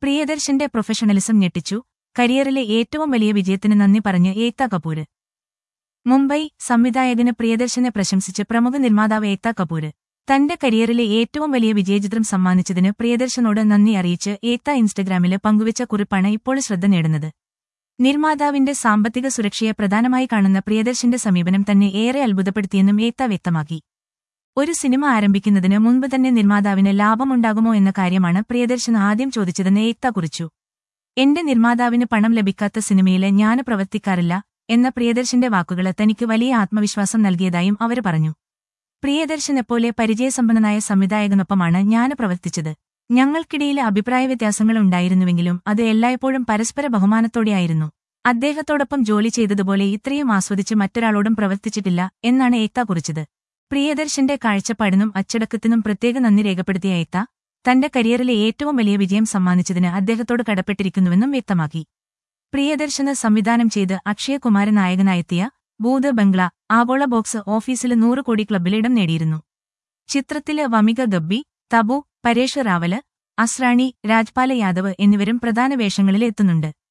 പ്രിയദർശന്റെ professionalism ഞെട്ടിച്ചു കരിയറിലെ ഏറ്റവും വലിയ വിജയത്തിന് നന്ദി പറഞ്ഞ് ഏക്ത കപൂര് മുംബൈ സംവിധായകന് പ്രിയദർശനെ പ്രശംസിച്ച് പ്രമുഖ നിർമ്മാതാവ് ഏക്ത കപൂര് തന്റെ കരിയറിലെ ഏറ്റവും വലിയ വിജയചിത്രം സമ്മാനിച്ചതിന് പ്രിയദർശനോട് നന്ദി അറിയിച്ച് ഏക്ത ഇൻസ്റ്റഗ്രാമില് പങ്കുവച്ച കുറിപ്പാണ് ഇപ്പോൾ ശ്രദ്ധ നേടുന്നത് നിർമ്മാതാവിന്റെ സാമ്പത്തിക സുരക്ഷയെ പ്രധാനമായി കാണുന്ന പ്രിയദർശന്റെ സമീപനം തന്നെ ഏറെ അത്ഭുതപ്പെടുത്തിയെന്നും ഏക്ത വ്യക്തമാക്കി ഒരു സിനിമ ആരംഭിക്കുന്നതിന് മുൻപ് തന്നെ നിർമ്മാതാവിന് ലാഭമുണ്ടാകുമോ എന്ന കാര്യമാണ് പ്രിയദർശൻ ആദ്യം ചോദിച്ചതെന്ന് ഏക്ത കുറിച്ചു എന്റെ നിർമ്മാതാവിന് പണം ലഭിക്കാത്ത സിനിമയില് ഞാന് പ്രവർത്തിക്കാറില്ല എന്ന പ്രിയദർശന്റെ വാക്കുകള് തനിക്ക് വലിയ ആത്മവിശ്വാസം നൽകിയതായും അവർ പറഞ്ഞു പ്രിയദർശനെപ്പോലെ പരിചയസമ്പന്നനായ സംവിധായകനൊപ്പമാണ് ഞാന് പ്രവർത്തിച്ചത് ഞങ്ങൾക്കിടയിൽ അഭിപ്രായ വ്യത്യാസങ്ങൾ ഉണ്ടായിരുന്നുവെങ്കിലും അത് എല്ലായ്പ്പോഴും പരസ്പര ബഹുമാനത്തോടെയായിരുന്നു അദ്ദേഹത്തോടൊപ്പം ജോലി ചെയ്തതുപോലെ ഇത്രയും ആസ്വദിച്ച് മറ്റൊരാളോടും പ്രവർത്തിച്ചിട്ടില്ല എന്നാണ് ഏക്ത കുറിച്ചത് പ്രിയദർശന്റെ കാഴ്ചപ്പാടിനും അച്ചടക്കത്തിനും പ്രത്യേക നന്ദി രേഖപ്പെടുത്തിയ ഏക്ത തന്റെ കരിയറിലെ ഏറ്റവും വലിയ വിജയം സമ്മാനിച്ചതിന് അദ്ദേഹത്തോട് കടപ്പെട്ടിരിക്കുന്നുവെന്നും വ്യക്തമാക്കി പ്രിയദർശന് സംവിധാനം ചെയ്ത് അക്ഷയകുമാരൻ നായകനായെത്തിയ ഭൂത് ബംഗ്ല ആഗോള ബോക്സ് ഓഫീസിൽ നൂറ് കോടി ക്ലബിൽ ഇടം നേടിയിരുന്നു ചിത്രത്തില് വമിക ഗബ്ബി തബു പരേഷ് റാവല് അസ്രാണി രാജ്പാല യാദവ് എന്നിവരും പ്രധാന വേഷങ്ങളിൽ എത്തുന്നുണ്ട്